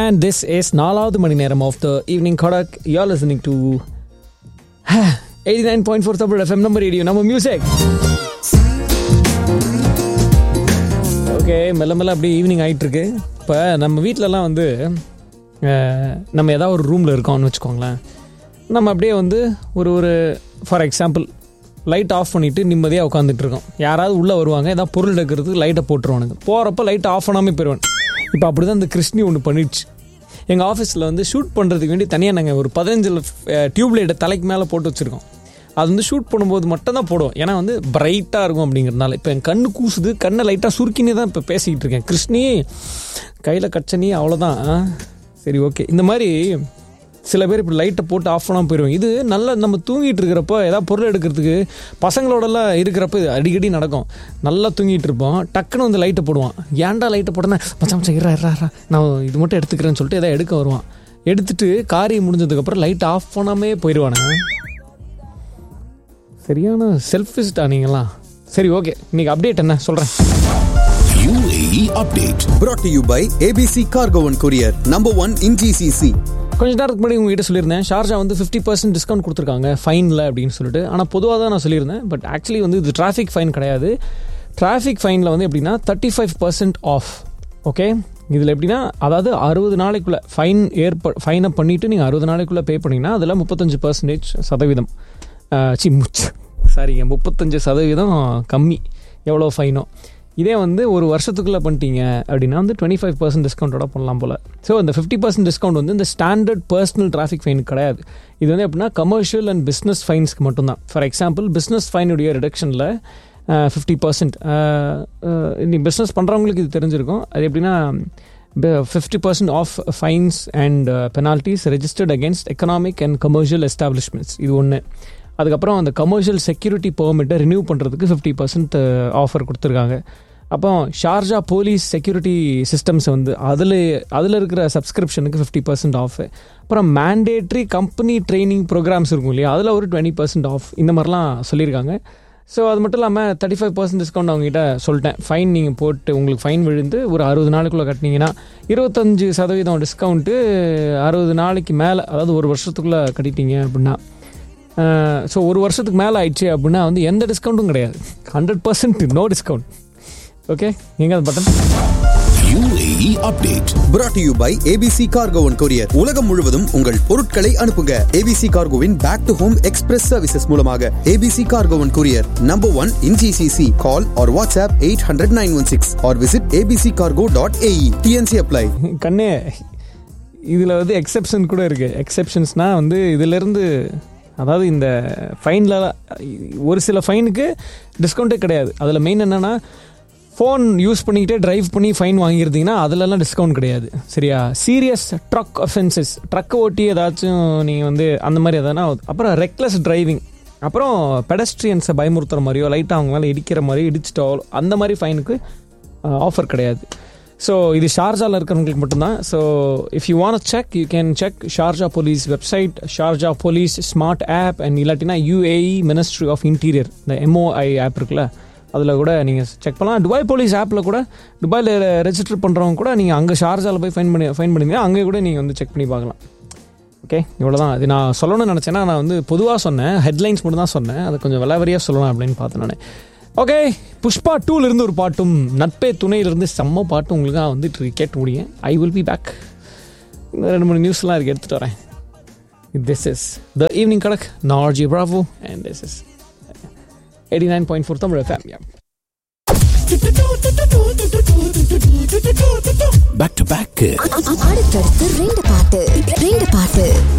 And this is நாலாவது மணி நேரம் of the evening Kadak you are listening to eighty nine point four Tamil FM நம்ம radio நம்ம music okay மெல்ல மெல்ல அப்படியே ஈவினிங் ஆகிட்டு இருக்கு இப்போ நம்ம வீட்டிலலாம் வந்து அஹ், நம்ம ஏதாவது ஒரு ரூமில் இருக்கோம்னு வச்சுக்கோங்களேன் நம்ம அப்படியே வந்து ஒரு ஒரு ஃபார் எக்ஸாம்பிள் லைட் ஆஃப் பண்ணிவிட்டு நிம்மதியாக உட்காந்துட்டு இருக்கோம் யாராவது உள்ளே வருவாங்க ஏதாவது பொருள் எடுக்கிறதுக்கு லைட்டை போட்டுருவானுங்க போகிறப்ப லைட் ஆஃப் பண்ணாமல் போயிடுவான் இப்போ அப்படி தான் இந்த கிருஷ்ணி ஒன்று பண்ணிடுச்சு எங்கள் ஆஃபீஸில் வந்து ஷூட் பண்ணுறதுக்கு வேண்டி தனியாக நாங்கள் ஒரு பதினஞ்சு டியூப் லைட்டை தலைக்கு மேலே போட்டு வச்சுருக்கோம் அது வந்து ஷூட் பண்ணும்போது மட்டும் தான் போடுவோம் ஏன்னா வந்து பிரைட்டாக இருக்கும் அப்படிங்கிறதுனால இப்போ என் கண்ணு கூசுது கண்ணை லைட்டாக சுருக்கினே தான் இப்போ பேசிக்கிட்டு இருக்கேன் கிருஷ்ணி கையில் கச்சனி அவ்வளோதான் ஆ? சரி ஓகே இந்த மாதிரி சில பேர் இப்படி லைட்டை போட்டு ஆஃப் பண்ணாமல் போயிடுவோம் இது நல்லா நம்ம தூங்கிட்டு இருக்கிறப்போ ஏதாவது பொருள் எடுக்கிறதுக்கு பசங்களோடலாம் இருக்கிறப்ப இது அடிக்கடி நடக்கும் நல்லா தூங்கிட்டு இருப்போம் டக்குன்னு வந்து லைட்டை போடுவான் ஏன்டா லைட்டை போட்டேன்னா மச்சான் மச்சான் இரா இரா இரா நான் இது மட்டும் எடுத்துக்கிறேன்னு சொல்லிட்டு எதாவது எடுக்க வருவான் எடுத்துட்டு காரியம் முடிஞ்சதுக்கப்புறம் லைட் ஆஃப் பண்ணாமே போயிடுவானுங்க சரியான செல்ஃபிஸ்டா நீங்களாம் சரி ஓகே இன்னைக்கு அப்டேட் என்ன சொல்கிறேன் UAE update. brought to you by ABC Cargo and Courier, number one in GCC. கொஞ்ச நேரத்துக்கு முன்னாடி உங்ககிட்ட சொல்லியிருந்தேன் ஷார்ஜா வந்து ஃபிஃப்டி பர்சன்ட் டிஸ்கவுண்ட் கொடுத்துருக்காங்க ஃபைனில் அப்படின்னு சொல்லிட்டு ஆனால் பொதுவாக தான் நான் சொல்லியிருந்தேன் பட் ஆக்சுவலி வந்து இது டிராஃபிக் ஃபைன் கிடையாது டிராஃபிக் ஃபைனில் வந்து எப்படின்னா thirty five percent off okay இதில் எப்படின்னா அதாவது அறுபது நாளைக்குள்ளே ஃபைன் ஏற்ப ஃபைனை பண்ணிவிட்டு நீங்கள் அறுபது நாளைக்குள்ளே பே பண்ணிங்கன்னா அதில் முப்பத்தஞ்சு பர்சன்டேஜ் சதவீதம் ஆஹ், சி முச் சாரிங்க முப்பத்தஞ்சு சதவீதம் கம்மி எவ்வளோ ஃபைனோ இதே வந்து ஒரு வருஷத்துக்குள்ளே பண்ணிட்டீங்க அப்படின்னா வந்து டுவெண்ட்டி ஃபைவ் பர்சன்ட் டிஸ்கவுண்டோட பண்ணலாம் போல் ஸோ இந்த ஃபிஃப்டி பர்சன்ட் டிஸ்கவுண்ட் வந்து இந்த ஸ்டாண்டர்ட் பர்சனல் டிராஃபிக் ஃபைன் கிடையாது இது வந்து எப்படின்னா கமர்ஷியல் அண்ட் பிஸ்னஸ் ஃபைன்ஸ்க்கு மட்டும்தான் ஃபார் எக்ஸாம்பிள் பிஸ்னஸ் ஃபைனுடைய ரிடக்ஷனில் ஃபிஃப்டி பர்சன்ட் நீ பிஸ்னஸ் பண்ணுறவங்களுக்கு இது தெரிஞ்சிருக்கும் அது எப்படின்னா fifty percent off fines and penalties registered against economic and commercial establishments இது ஒன்று அதுக்கப்புறம் அந்த கமர்ஷியல் செக்யூரிட்டி பெர்மிட்டை ரினியூ பண்ணுறதுக்கு ஃபிஃப்டி பர்சன்ட் ஆஃபர் கொடுத்துருக்காங்க அப்போ ஷார்ஜா போலீஸ் செக்யூரிட்டி சிஸ்டம்ஸ் வந்து அதில் அதில் இருக்கிற சப்ஸ்கிரிப்ஷனுக்கு ஃபிஃப்டி பர்சன்ட் ஆஃப் அப்புறம் மேண்டேட்ரி கம்பெனி ட்ரைனிங் ப்ரோக்ராம்ஸ் இருக்கும் இல்லையா அதில் ஒரு டுவெண்ட்டி பர்சன்ட் ஆஃப் இந்த மாதிரிலாம் சொல்லியிருக்காங்க ஸோ அது மட்டும் இல்லாமல் தேர்ட்டி ஃபைவ் பர்சன்ட் டிஸ்கவுண்ட் அவங்ககிட்ட சொல்லிட்டேன் ஃபைன் நீங்கள் போட்டு உங்களுக்கு ஃபைன் விழுந்து ஒரு அறுபது நாளுக்குள்ளே கட்டினீங்கன்னா இருபத்தஞ்சு சதவீதம் டிஸ்கவுண்ட்டு அறுபது நாளைக்கு மேலே அதாவது ஒரு வருஷத்துக்குள்ளே கட்டிட்டீங்க அப்படின்னா ஸோ ஒரு வருஷத்துக்கு மேலே ஆயிடுச்சு அப்படின்னா வந்து எந்த டிஸ்கவுண்ட்டும் கிடையாது hundred percent no discount okay எங்கே அந்த button UAE update. brought to you by ABC Cargo and Courier. உலகம் முழுவதும் உங்கள் பொருட்களை அனுப்புங்க ABC Cargoவின் back to home express services மூலமாக ABC Cargo and Courier, number one in GCC. Call or WhatsApp 800 916 or visit abccargo.ae. TNC apply. கண்ணே இதில் வந்து எக்ஸெப்ஷன் கூட இருக்குது எக்ஸெப்ஷன்ஸ்னால் வந்து இதிலேருந்து அதாவது இந்த ஃபைனில் ஒரு சில ஃபைனுக்கு டிஸ்கவுண்ட்டே கிடையாது அதில் மெயின் என்னென்னா ஃபோன் யூஸ் பண்ணிக்கிட்டே டிரைவ் பண்ணி ஃபைன் வாங்கியிருந்தீங்கன்னா அதிலலாம் டிஸ்கவுண்ட் கிடையாது சரியா சீரியஸ் ட்ரக் அஃபென்சஸ் ட்ரக் ஓட்டி ஏதாச்சும் நீங்கள் வந்து அந்த மாதிரி எதனா அப்புறம் ரெக்லெஸ் டிரைவிங் அப்புறம் பெடஸ்ட்ரியன்ஸை பயமுறுத்துற மாதிரியோ லைட்டாக அவங்க மேலே இடிக்கிற மாதிரி இடிச்சிட்டோ அந்த மாதிரி ஃபைனுக்கு ஆஃபர் கிடையாது ஸோ இது ஷார்ஜாவில் இருக்கிறவங்களுக்கு மட்டும்தான் so if you want check you can check Sharjah police website Sharjah police smart app and இல்லாட்டினா யூஏஇ மினிஸ்ட்ரி ஆஃப் இன்டீரியர் இந்த எம்ஓஐ ஆப் இருக்குல்ல அதில் கூட நீங்கள் செக் பண்ணலாம் துபாய் போலீஸ் ஆப்பில் கூட துபாயில் ரெஜிஸ்டர் பண்ணுறவங்க கூட நீங்கள் அங்கே ஷார்ஜாவில் போய் ஃபைன் பண்ணி ஃபைன் பண்ணிங்கன்னா அங்கே கூட நீங்கள் வந்து செக் பண்ணி பார்க்கலாம் ஓகே இவ்வளோதான் அது நான் சொல்லணும்னு நினச்சேன்னா நான் வந்து பொதுவாக சொன்னேன் ஹெட்லைன்ஸ் மட்டும் தான் சொன்னேன் அதை கொஞ்சம் விலாவரியாக சொல்லலாம் அப்படின்னு பார்த்தேன் நான் ஓகே புஷ்பா டூலேருந்து ஒரு பாட்டும் நட்பே துணையிலிருந்து செம்ம பாட்டும் உங்களுக்கு நான் வந்துட்டு கேட்டு முடியும் ஐ வில் பி பேக் இன்னும் ரெண்டு மூணு நியூஸ்லாம் இருக்கு எடுத்துகிட்டு வரேன் this is the evening Kadak நார்ஜி பிராவோ and this is eighty nine point four Tamil FM Back to back. அடுத்தடுத்து ரெண்டு பாட்டு ரெண்டு பாட்டு